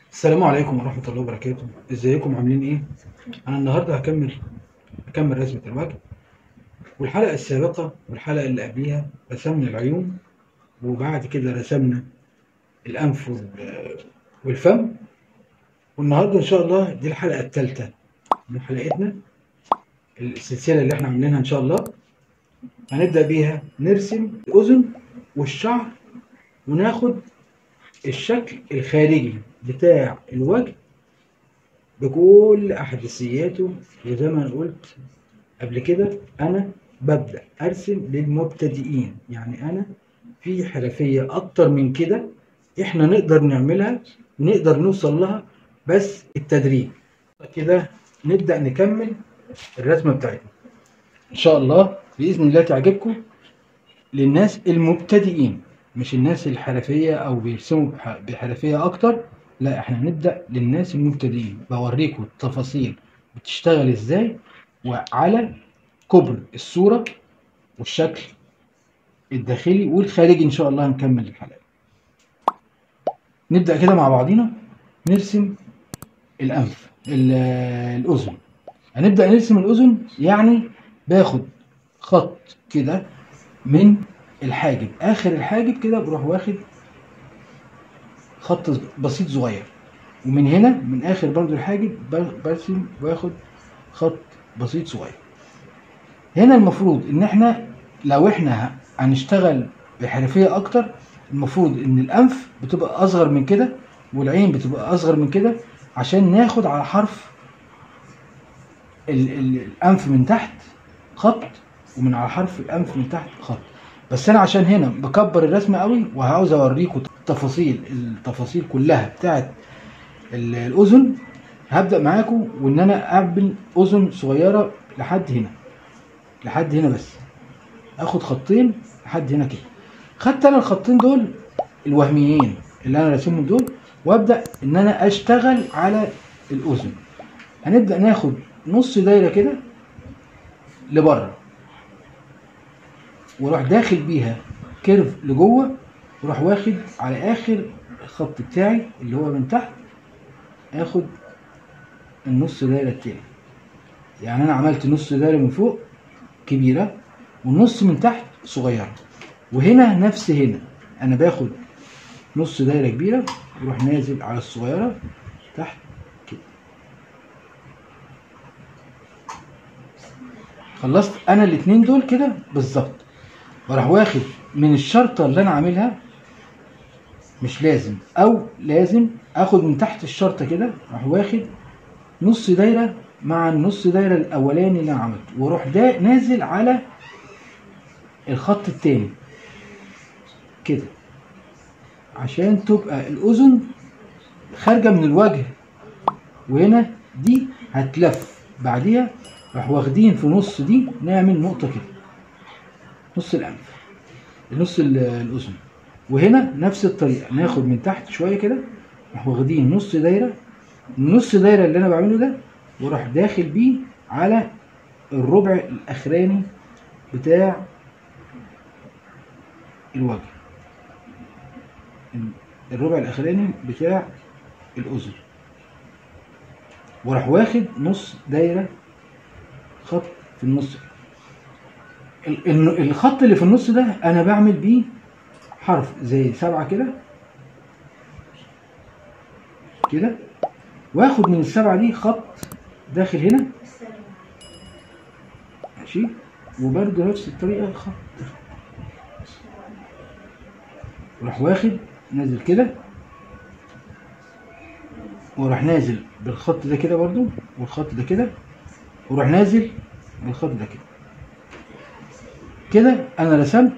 السلام عليكم ورحمة الله وبركاته ازيكم عاملين ايه انا النهاردة هكمل هكمل رسمة الوجه والحلقة السابقة والحلقة اللي قبليها رسمنا العيون وبعد كده رسمنا الانف وال- والفم والنهاردة ان شاء الله دي الحلقة الثالثة من حلقتنا السلسلة اللي احنا عاملينها ان شاء الله هنبدأ بيها نرسم الاذن والشعر وناخد الشكل الخارجي بتاع الوجه بكل احداثياته وزي ما انا قلت قبل كده انا ببدا ارسم للمبتدئين يعني انا في حرفيه اكتر من كده احنا نقدر نعملها نقدر نوصل لها بس التدريب كده نبدا نكمل الرسمه بتاعتنا ان شاء الله باذن الله تعجبكم للناس المبتدئين مش الناس الحرفيه او بيرسموا بح- بحرفيه اكتر لا احنا هنبدا للناس المبتدئين بوريكم التفاصيل بتشتغل ازاي وعلى كبر الصوره والشكل الداخلي والخارجي ان شاء الله هنكمل الحلقه نبدا كده مع بعضينا نرسم الانف ال- الاذن هنبدا نرسم الاذن يعني باخد خط كده من الحاجب اخر الحاجب كده بروح واخد خط بسيط صغير ومن هنا من اخر برضو الحاجب ب- برسم واخد خط بسيط صغير هنا المفروض ان احنا لو احنا ه- هنشتغل بحرفية اكتر المفروض ان الانف بتبقى اصغر من كده والعين بتبقى اصغر من كده عشان ناخد على حرف ال ال الانف من تحت خط ومن على حرف الانف من تحت خط بس انا عشان هنا بكبر الرسمه قوي وعاوز اوريكم التفاصيل التفاصيل كلها بتاعت ال- الاذن هبدا معاكم وان انا اعمل اذن صغيره لحد هنا لحد هنا بس اخد خطين لحد هنا كده خدت انا الخطين دول الوهميين اللي انا راسمهم دول وابدا ان انا اشتغل على الاذن هنبدا ناخد نص دايره كده لبره واروح داخل بيها كيرف لجوه واروح واخد على اخر الخط بتاعي اللي هو من تحت اخد النص دايره التاني يعني انا عملت نص دايره من فوق كبيره والنص من تحت صغيره وهنا نفس هنا انا باخد نص دايره كبيره واروح نازل على الصغيره تحت كده خلصت انا الاتنين دول كده بالظبط وراح واخد من الشرطه اللي انا عاملها مش لازم او لازم اخد من تحت الشرطه كده راح واخد نص دايره مع النص دايره الاولاني اللي انا عملته واروح ده نازل على الخط التاني كده عشان تبقى الاذن خارجه من الوجه وهنا دي هتلف بعديها راح واخدين في نص دي نعمل نقطه كده نص الانف نص ال- الاذن وهنا نفس الطريقه ناخد من تحت شويه كده راح واخدين نص دايره النص دايره اللي انا بعمله ده وراح داخل بيه على الربع الاخراني بتاع الوجه الربع الاخراني بتاع الاذن وراح واخد نص دايره خط في النص ال- ال- الخط اللي في النص ده انا بعمل بيه حرف زي سبعة كده كده واخد من السبعة دي خط داخل هنا ماشي وبرده نفس الطريقة خط وراح واخد نازل كده وراح نازل بالخط ده كده برضو والخط ده كده وراح نازل بالخط ده كده كده انا رسمت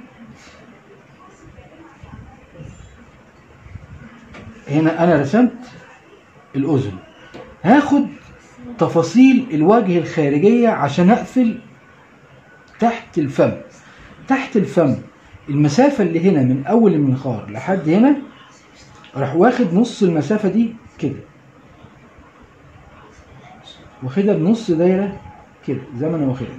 هنا انا رسمت الاذن هاخد تفاصيل الوجه الخارجية عشان اقفل تحت الفم تحت الفم المسافة اللي هنا من اول المنخار لحد هنا راح واخد نص المسافة دي كده واخدها بنص دايرة كده زي ما انا واخدها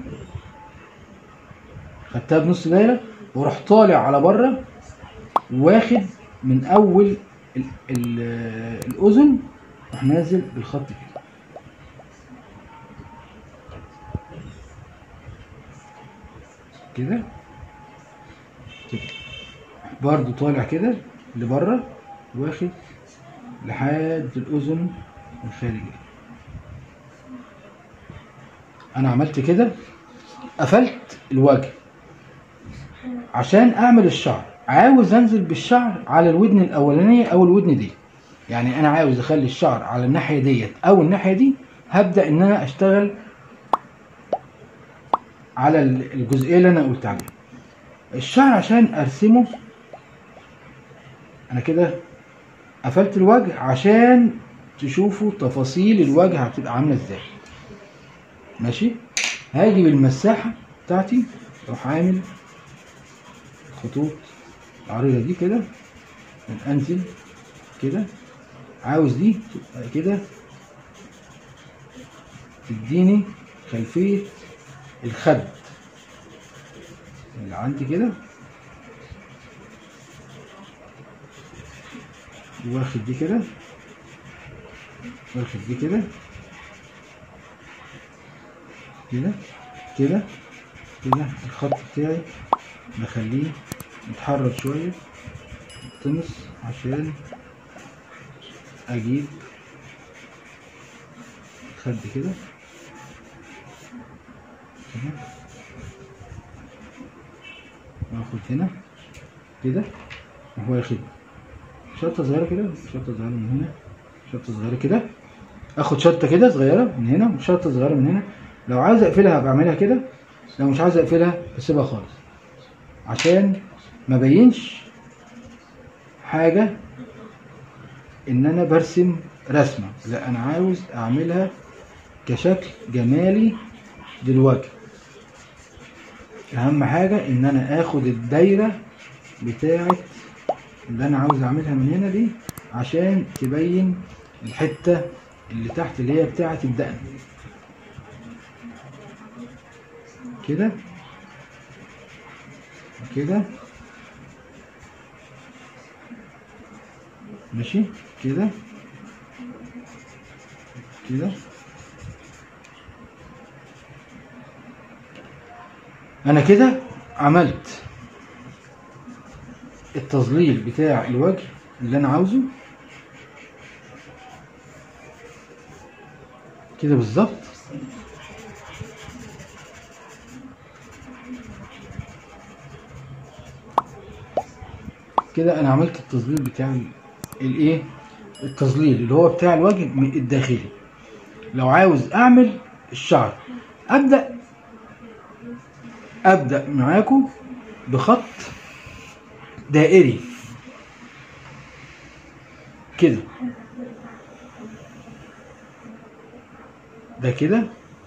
خدتها بنص دايرة وراح طالع على بره واخد من اول ال ال الاذن واروح نازل بالخط كده كده كده برضو طالع كده لبره واخد لحد الاذن الخارجيه انا عملت كده قفلت الوجه عشان اعمل الشعر عاوز انزل بالشعر على الودن الاولانيه او الودن دي يعني انا عاوز اخلي الشعر على الناحيه ديت او الناحيه دي هبدا ان انا اشتغل على ال- الجزئيه اللي انا قلت عليها الشعر عشان ارسمه انا كده قفلت الوجه عشان تشوفوا تفاصيل الوجه هتبقى عامله ازاي ماشي هاجي بالمساحه بتاعتي اروح عامل خطوط العريضه دي كده انزل كده عاوز دي تبقى كده تديني خلفيه الخد اللي عندي كده واخد دي كده واخد دي كده كده كده كده الخط بتاعي بخليه يتحرك شوية طمس عشان اجيب خد كده كده واخد هنا كده وهو ياخد شطة صغيرة كده شطة صغيرة من هنا شطة صغيرة كده اخد شطة كده صغيرة من هنا وشطة صغيرة من هنا لو عايز اقفلها بعملها كده لو مش عايز اقفلها بسيبها خالص عشان ما بينش حاجة ان انا برسم رسمة لا انا عاوز اعملها كشكل جمالي للوجه اهم حاجة ان انا اخد الدايرة بتاعت اللي انا عاوز اعملها من هنا دي عشان تبين الحتة اللي تحت اللي هي بتاعت الدقن كده كده ماشي كده كده انا كده عملت التظليل بتاع الوجه اللي انا عاوزه كده بالظبط كده انا عملت التظليل بتاع ال- الايه التظليل اللي هو بتاع الوجه من الداخلي لو عاوز اعمل الشعر ابدا ابدا معاكم بخط دائري كده ده كده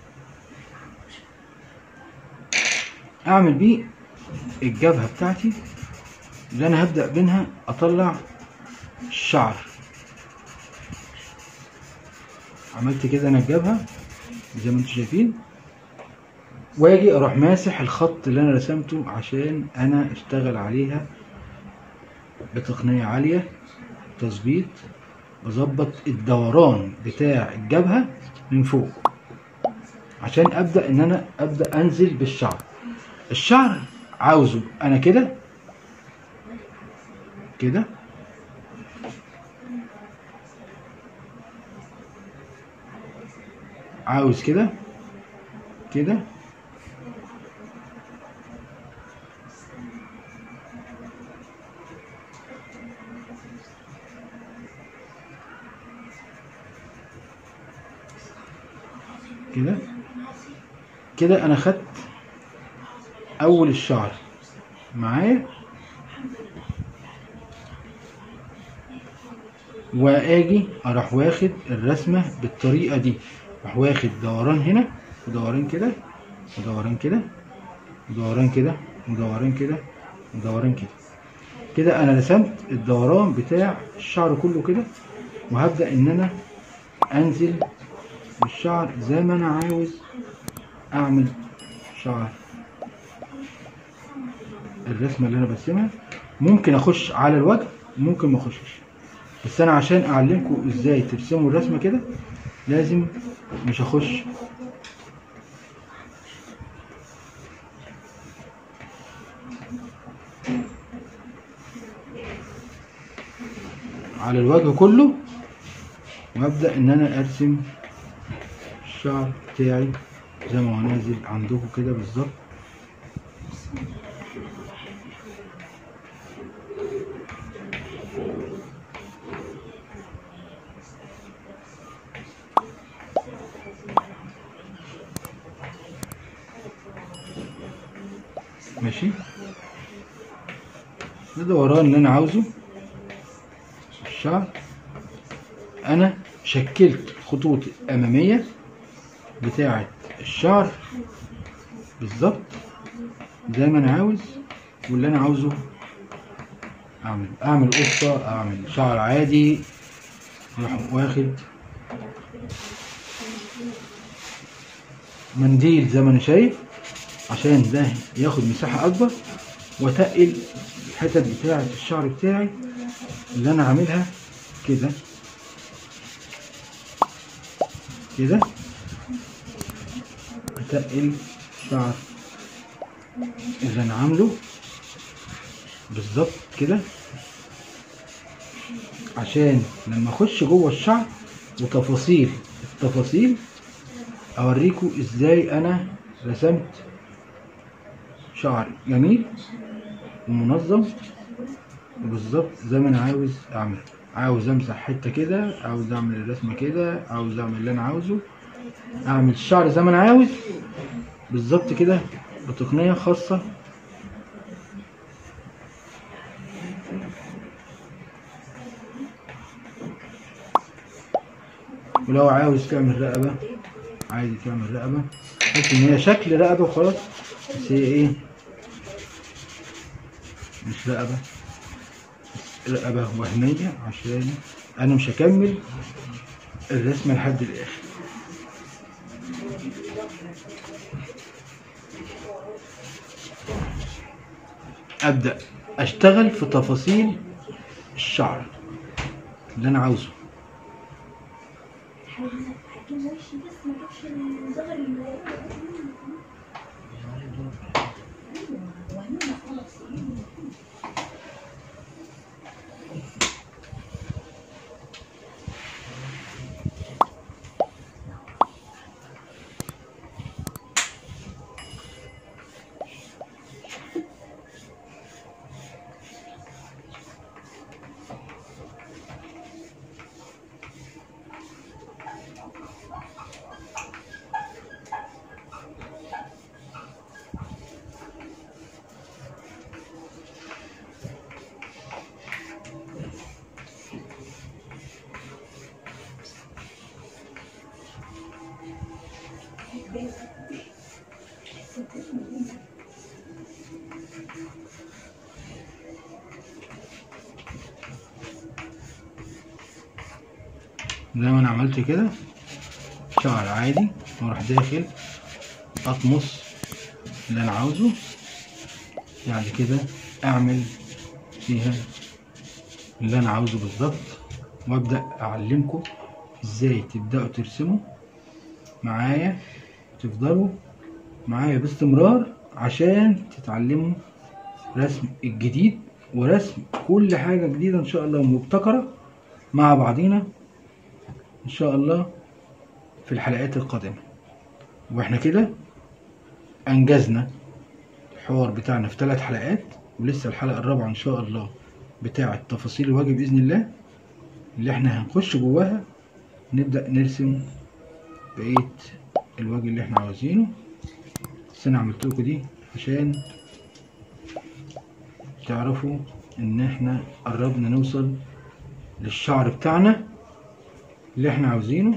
اعمل بيه الجبهه بتاعتي اللي انا هبدا منها اطلع الشعر عملت كده انا الجبهه زي ما انتم شايفين واجي اروح ماسح الخط اللي انا رسمته عشان انا اشتغل عليها بتقنيه عاليه تظبيط بظبط الدوران بتاع الجبهه من فوق عشان ابدا ان انا ابدا انزل بالشعر الشعر عاوزه انا كده كده عاوز كده كده كده كده انا خدت اول الشعر معايا واجي اروح واخد الرسمه بالطريقه دي اروح واخد دوران هنا ودوران كده ودوران كده ودوران كده ودوران كده ودوران كده كده انا رسمت الدوران بتاع الشعر كله كده وهبدا ان انا انزل بالشعر زي ما انا عاوز اعمل شعر الرسمه اللي انا برسمها ممكن اخش على الوجه ممكن ما اخشش بس انا عشان اعلمكم ازاي ترسموا الرسمه كده لازم مش هخش على الوجه كله وابدا ان انا ارسم الشعر بتاعي زي ما هو نازل عندكم كده بالظبط ماشي ده دوران اللي انا عاوزه الشعر انا شكلت الخطوط الاماميه بتاعه الشعر بالظبط زي ما انا عاوز واللي انا عاوزه اعمل اعمل قصه اعمل شعر عادي اروح واخد منديل زي ما انا شايف عشان ده ياخد مساحه اكبر واتقل الحتت بتاعه الشعر بتاعي اللي انا عاملها كده كده اتقل شعر اللي انا عامله بالظبط كده عشان لما اخش جوه الشعر وتفاصيل التفاصيل اوريكم ازاي انا رسمت شعر جميل ومنظم وبالظبط زي ما انا عاوز اعمل عاوز امسح حته كده عاوز اعمل الرسمه كده عاوز اعمل اللي انا عاوزه اعمل الشعر زي ما انا عاوز بالظبط كده بتقنيه خاصه ولو عاوز تعمل رقبه عادي تعمل رقبه بس ان هي شكل رقبه وخلاص بس هي ايه مش رقبه رقبة وهمية عشان أنا مش هكمل الرسمة لحد الآخر أبدأ أشتغل في تفاصيل الشعر اللي أنا عاوزه زي ما انا عملت كده شعر عادي واروح داخل اطمس اللي انا عاوزه بعد كده اعمل فيها اللي انا عاوزه بالظبط وابدا اعلمكم ازاي تبداوا ترسموا معايا تفضلوا معايا باستمرار عشان تتعلموا رسم الجديد ورسم كل حاجة جديدة ان شاء الله مبتكرة مع بعضينا ان شاء الله في الحلقات القادمة واحنا كده انجزنا الحوار بتاعنا في ثلاث حلقات ولسه الحلقة الرابعة ان شاء الله بتاعة تفاصيل الواجب بإذن الله اللي احنا هنخش جواها نبدأ نرسم بقية الواجب اللي احنا عاوزينه بس انا عملت لكم دي عشان تعرفوا ان احنا قربنا نوصل للشعر بتاعنا اللي احنا عاوزينه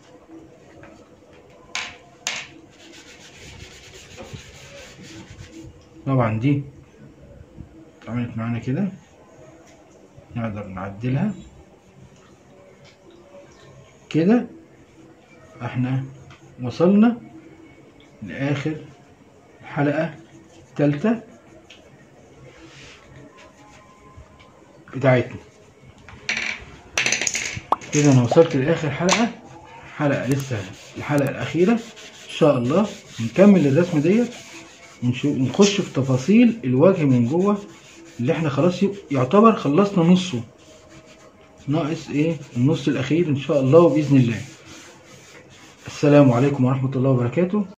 طبعا دي اتعملت معانا كده نقدر نعدلها كده احنا وصلنا لاخر الحلقة التالتة بتاعتنا كده انا وصلت لاخر حلقه حلقه لسه الحلقه الاخيره ان شاء الله نكمل الرسمه ديت ونشوف ونخش في تفاصيل الوجه من جوه اللي احنا خلاص ي- يعتبر خلصنا نصه ناقص ايه النص الاخير ان شاء الله وباذن الله السلام عليكم ورحمه الله وبركاته